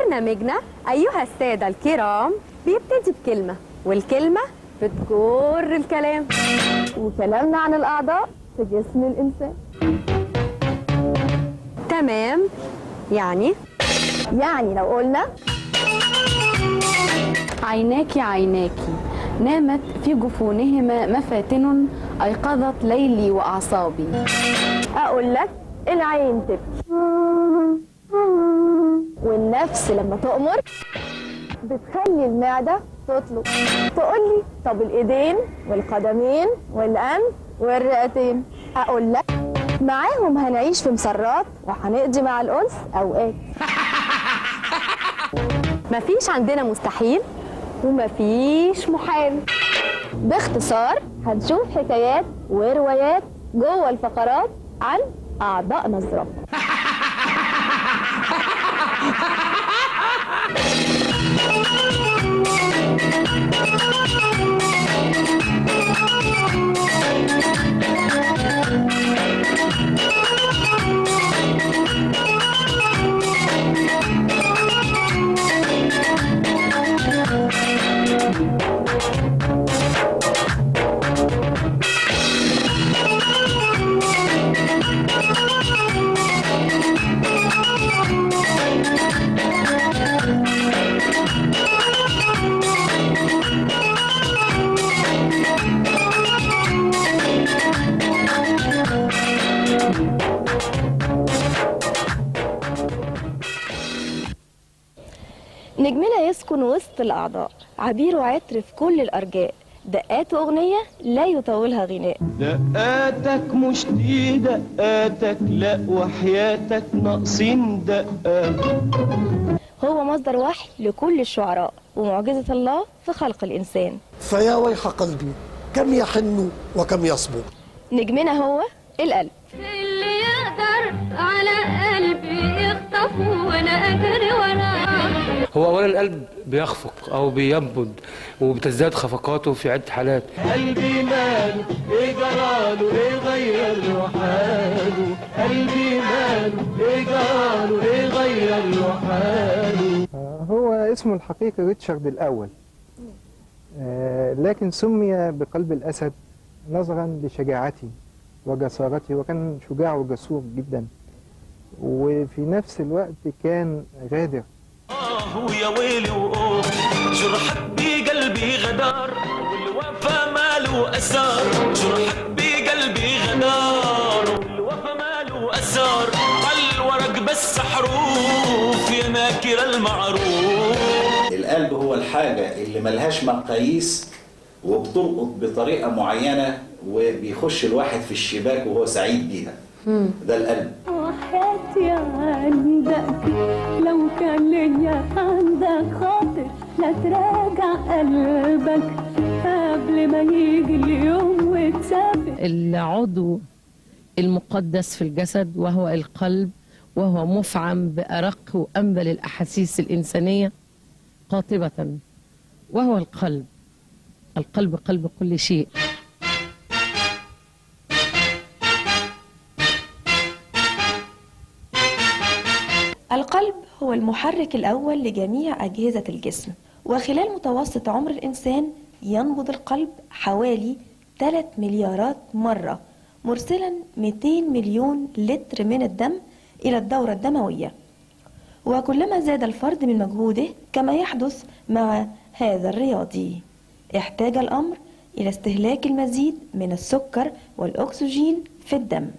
برنامجنا أيها السادة الكرام بيبتدي بكلمة والكلمة بتجر الكلام وكلامنا عن الأعضاء في جسم الإنسان تمام يعني يعني لو قلنا عيناك عيناك نامت في جفونهما مفاتن أيقظت ليلي وأعصابي أقول لك العين تبكي والنفس لما تؤمر بتخلي المعدة تطلب تقول لي طب الإيدين والقدمين والأنف والرئتين أقول لك معاهم هنعيش في مسرات وهنقضي مع الأنس أوقات مفيش عندنا مستحيل ومفيش محال باختصار هنشوف حكايات وروايات جوه الفقرات عن أعضائنا الزرق نجمنا يسكن وسط الأعضاء عبير وعطر في كل الأرجاء دقات أغنية لا يطولها غناء دقاتك مش دي دقاتك لا وحياتك ناقصين دقات هو مصدر وحي لكل الشعراء ومعجزة الله في خلق الإنسان فيا ويح قلبي كم يحن وكم يصبر نجمنا هو القلب اللي يقدر على قلبي يخطف وانا اجري وراه هو اولا القلب بيخفق او بينبض وبتزداد خفقاته في عده حالات قلبي ماله ايه جراله ايه غير له حاله قلبي ماله ايه جراله ايه غير له حاله هو اسمه الحقيقي ريتشارد الأول آه، لكن سمي بقلب الأسد نظرا لشجاعته وجسارته وكان شجاع وجسور جدا وفي نفس الوقت كان غادر آه ويا ويلي وأوه جرحك بقلبي غدار والوفا ماله أثار جرحك بقلبي غدار والوفا ماله أثار الورق بس حروف يا ناكر المعروف القلب هو الحاجة اللي ملهاش مقاييس وبتلقط بطريقة معينة وبيخش الواحد في الشباك وهو سعيد بيها ده القلب وحياتي عندك لو كان ليا عندك خاطر لا تراجع قلبك قبل ما يجي اليوم وتسافر العضو المقدس في الجسد وهو القلب وهو مفعم بأرق وأنبل الأحاسيس الإنسانية قاطبة وهو القلب القلب قلب كل شيء القلب هو المحرك الأول لجميع أجهزة الجسم وخلال متوسط عمر الإنسان ينبض القلب حوالي 3 مليارات مرة مرسلا 200 مليون لتر من الدم إلى الدورة الدموية وكلما زاد الفرد من مجهوده كما يحدث مع هذا الرياضي احتاج الأمر إلى استهلاك المزيد من السكر والأكسجين في الدم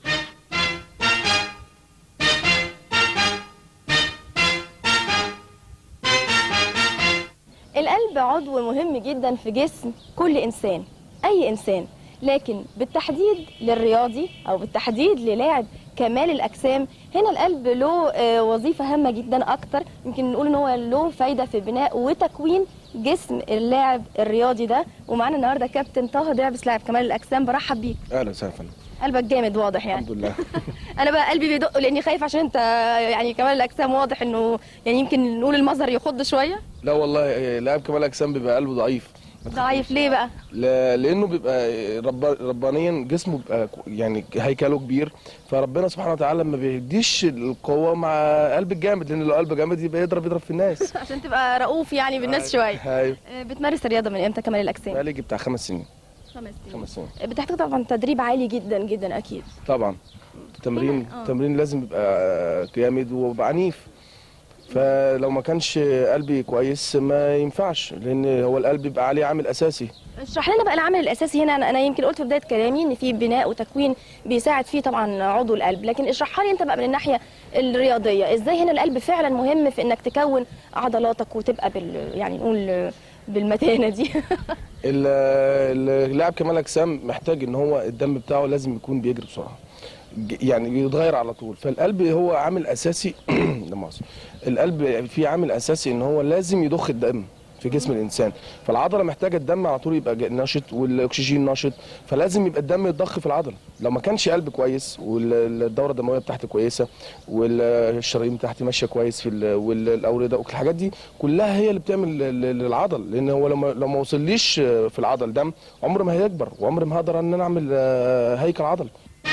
القلب عضو مهم جدا في جسم كل إنسان أي إنسان لكن بالتحديد للرياضي أو بالتحديد للاعب كمال الأجسام هنا القلب له آه، وظيفة هامة جدا أكتر يمكن نقول إن هو له فايدة في بناء وتكوين جسم اللاعب الرياضي ده ومعانا النهارده كابتن طه دعبس لاعب كمال الأجسام برحب بيك اهلا وسهلا فندم قلبك جامد واضح يعني الحمد لله انا بقى قلبي بيدق لاني خايف عشان انت يعني كمال الاجسام واضح انه يعني يمكن نقول المظهر يخض شويه لا والله لاعب كمال اجسام بيبقى قلبه ضعيف ضعيف ليه بقى ل- لانه بيبقى رب ربانيا جسمه بيبقى كو- يعني هيكله كبير فربنا سبحانه وتعالى ما بيديش القوه مع قلب الجامد لان لو قلب جامد يبقى يضرب يضرب في الناس عشان تبقى رؤوف يعني بالناس شويه هاي آه، بتمارس الرياضه من امتى كمال الاجسام بقالي بتاع خمس سنين خمس سنين خمس سنين بتحتاج طبعا تدريب عالي جدا جدا اكيد طبعا التمرين آه. التمرين لازم يبقى جامد ويبقى عنيف فلو ما كانش قلبي كويس ما ينفعش لان هو القلب بيبقى عليه عامل اساسي اشرح لنا بقى العامل الاساسي هنا انا أنا يمكن قلت في بدايه كلامي ان في بناء وتكوين بيساعد فيه طبعا عضو القلب لكن اشرحها لي انت بقى من الناحيه الرياضيه ازاي هنا القلب فعلا مهم في انك تكون عضلاتك وتبقى بال يعني نقول بالمتانه دي ال- اللاعب كمال اجسام محتاج ان هو الدم بتاعه لازم يكون بيجري بسرعه ج- يعني بيتغير على طول فالقلب هو عامل اساسي لا مؤاخذة. القلب فيه عامل اساسي ان هو لازم يضخ الدم في جسم الانسان فالعضله محتاجه الدم على طول يبقى ج- نشط والاكسجين نشط فلازم يبقى الدم يتضخ في العضله لو ما كانش قلب كويس والدوره الدمويه بتاعتي كويسه والشرايين بتاعتي ماشيه كويس في ال- والاورده والحاجات دي كلها هي اللي بتعمل ل- ل- للعضل لان هو لو ما لو ما وصليش في العضل دم عمر ما هيكبر وعمر ما هقدر ان انا اعمل آه، هيكل عضل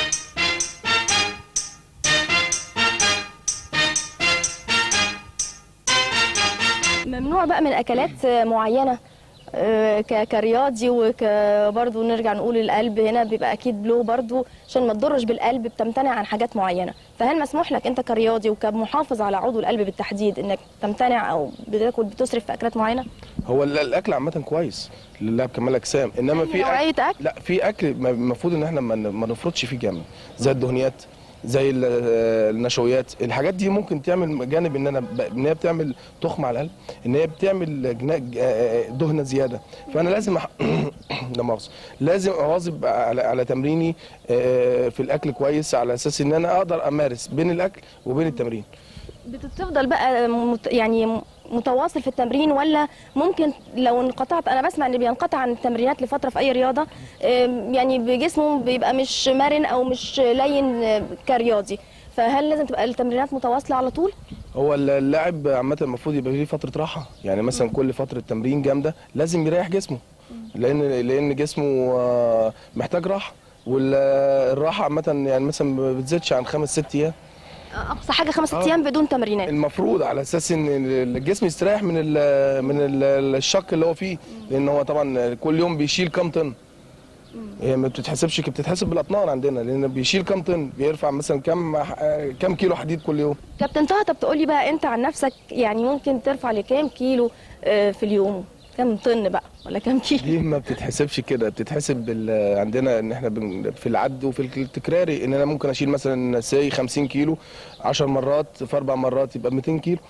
ممنوع بقى من اكلات معينه آه، ك- كرياضي وبرضه نرجع نقول القلب هنا بيبقى اكيد له برضه عشان ما تضرش بالقلب بتمتنع عن حاجات معينه فهل مسموح لك انت كرياضي وكمحافظ على عضو القلب بالتحديد انك تمتنع او بتاكل بتصرف في اكلات معينه هو ال- الاكل عامه كويس للاعب كمال اجسام انما في نوعية أكل لا في اكل ما- المفروض ان احنا ما ن- ما نفرطش فيه جامد زي الدهنيات زي ال- النشويات الحاجات دي ممكن تعمل جانب ان انا ب- ان هي بتعمل تخم على القلب ان هي بتعمل جنا- ج- آه، دهنه زياده فانا لازم أح- لا مؤاخذة لازم اواظب على على تمريني آه، في الاكل كويس على اساس ان انا اقدر امارس بين الاكل وبين التمرين بتفضل بقى مت يعني متواصل في التمرين ولا ممكن لو انقطعت انا بسمع ان بينقطع عن التمرينات لفتره في اي رياضه آم، يعني بجسمه بيبقى مش مرن او مش لين آه، كرياضي فهل لازم تبقى التمرينات متواصله على طول هو اللاعب عامة المفروض يبقى ليه فترة راحة يعني مثلا كل فترة تمرين جامدة لازم يريح جسمه لأن لأن جسمه آه، محتاج راحة والراحة عامة يعني مثلا ما بتزيدش عن خمس ست أيام اقصى حاجه خمس ست آه. ايام بدون تمرينات المفروض على اساس ان الجسم يستريح من ال من ال الشق اللي هو فيه لان هو طبعا كل يوم بيشيل كام طن هي ما بتتحسبش كده، بتتحسب بالاطنان عندنا لان بيشيل كام طن بيرفع مثلا كام آه، كام كيلو حديد كل يوم كابتن طه طب تقولي بقى انت عن نفسك يعني ممكن ترفع لكام كيلو آه، في اليوم كام طن بقى ولا كام كيلو دي ما بتتحسبش كده بتتحسب بال... عندنا ان احنا بن... في العد وفي التكراري ان انا ممكن اشيل مثلا سي 50 كيلو 10 مرات في اربع مرات يبقى 200 كيلو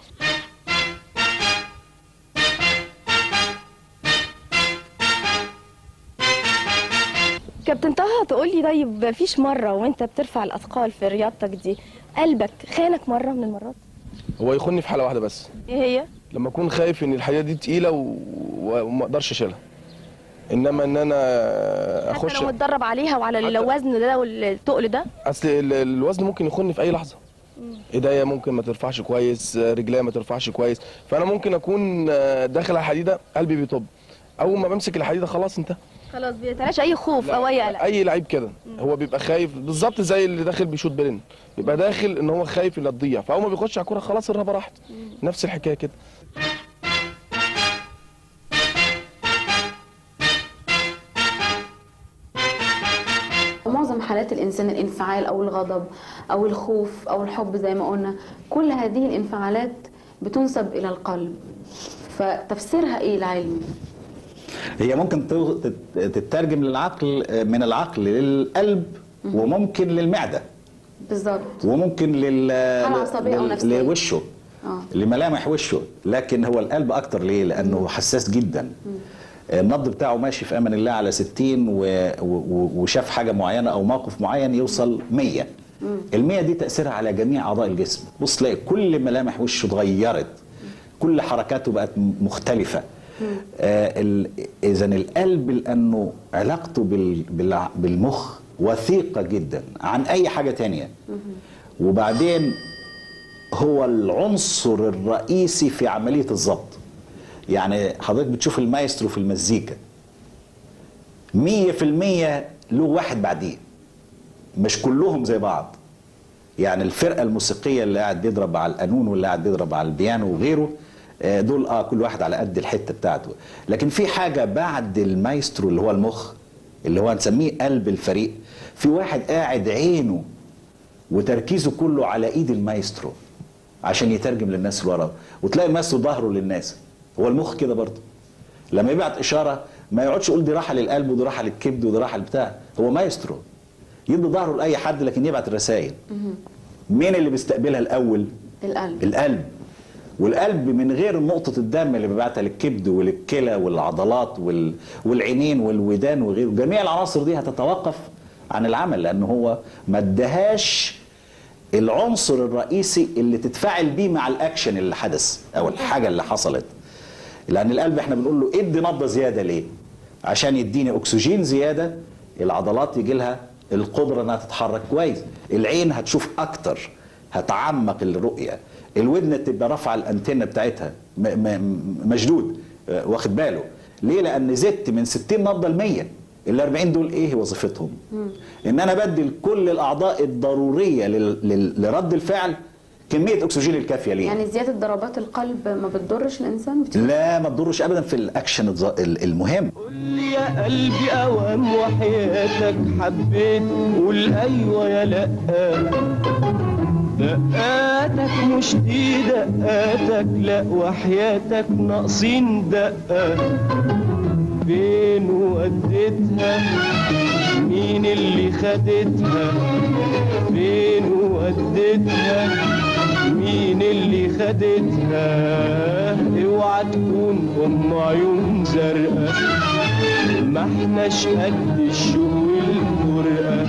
كابتن طه تقولي طيب مفيش مره وانت بترفع الاثقال في رياضتك دي قلبك خانك مره من المرات هو يخوني في حاله واحده بس ايه هي لما اكون خايف ان الحديده دي تقيله و... وما اقدرش اشيلها انما ان انا حتى اخش لو متدرب عليها وعلى الوزن ده والتقل ده اصل ال- الوزن ممكن يخوني في اي لحظه ايديا ممكن ما ترفعش كويس رجليا ما ترفعش كويس فانا ممكن اكون داخل على الحديده قلبي بيطب اول ما بمسك الحديده خلاص انت خلاص بيتلاش اي خوف او اي قلق اي لعيب كده هو بيبقى خايف بالظبط زي اللي داخل بيشوط بلن بيبقى داخل ان هو خايف انها تضيع فاول ما بيخش على الكوره خلاص الرهبه راحت نفس الحكايه كده معظم حالات الإنسان الانفعال أو الغضب أو الخوف أو الحب زي ما قلنا كل هذه الانفعالات بتنسب إلى القلب فتفسيرها إيه العلمي؟ هي ممكن تو- تت- تترجم للعقل من العقل للقلب وممكن للمعده بالظبط وممكن لل حالة عصبية أو لل- نفسية. لوشه اه لملامح وشه لكن هو القلب اكتر ليه لانه حساس جدا النبض بتاعه ماشي في امان الله على 60 و... و... وشاف حاجه معينه او موقف معين يوصل 100 ال 100 دي تاثيرها على جميع اعضاء الجسم بص تلاقي كل ملامح وشه اتغيرت كل حركاته بقت م- مختلفه آه ال... اذا القلب لانه علاقته بال... بال... بالمخ وثيقه جدا عن اي حاجه تانية وبعدين هو العنصر الرئيسي في عملية الضبط يعني حضرتك بتشوف المايسترو في المزيكا مية في المية له واحد بعديه مش كلهم زي بعض يعني الفرقة الموسيقية اللي قاعد بيضرب على القانون واللي قاعد بيضرب على البيانو وغيره آه، دول اه كل واحد على قد الحتة بتاعته لكن في حاجة بعد المايسترو اللي هو المخ اللي هو نسميه قلب الفريق في واحد قاعد عينه وتركيزه كله على ايد المايسترو عشان يترجم للناس اللي وراه وتلاقي المايسترو ظهره للناس هو المخ كده برضه لما يبعت اشاره ما يقعدش يقول دي راحه للقلب ودي راحه للكبد ودي راحه للبتاع هو مايسترو يدي ظهره لاي حد لكن يبعت الرسائل مين اللي بيستقبلها الاول القلب القلب والقلب من غير نقطة الدم اللي بيبعتها للكبد وللكلى والعضلات وال... والعينين والودان وغيره جميع العناصر دي هتتوقف عن العمل لأن هو ما ادهاش العنصر الرئيسي اللي تتفاعل بيه مع الأكشن اللي حدث أو الحاجة اللي حصلت لأن القلب احنا بنقول له ادي نبضة زيادة ليه؟ عشان يديني أكسجين زيادة العضلات يجي لها القدرة انها تتحرك كويس العين هتشوف أكتر هتعمق الرؤية الودن تبقى رافعه الانتنه بتاعتها م- م- مشدود آه، واخد باله ليه لان زدت من 60 نبضه ل 100 ال 40 دول ايه وظيفتهم ان انا بدي لكل الاعضاء الضروريه لل- لل- لرد الفعل كميه اكسجين الكافيه ليه يعني زيادة ضربات القلب ما بتضرش الإنسان لا ما تضرش ابدا في الاكشن الز- ال- المهم يا قلبي اوام وحياتك حبيت قول ايوه يا لا دقاتك مش دي دقاتك لا وحياتك ناقصين دقة فين وديتها مين اللي خدتها فين وديتها مين اللي خدتها اوعى تكون ام عيون زرقاء ما احناش قد الشوق والفرقة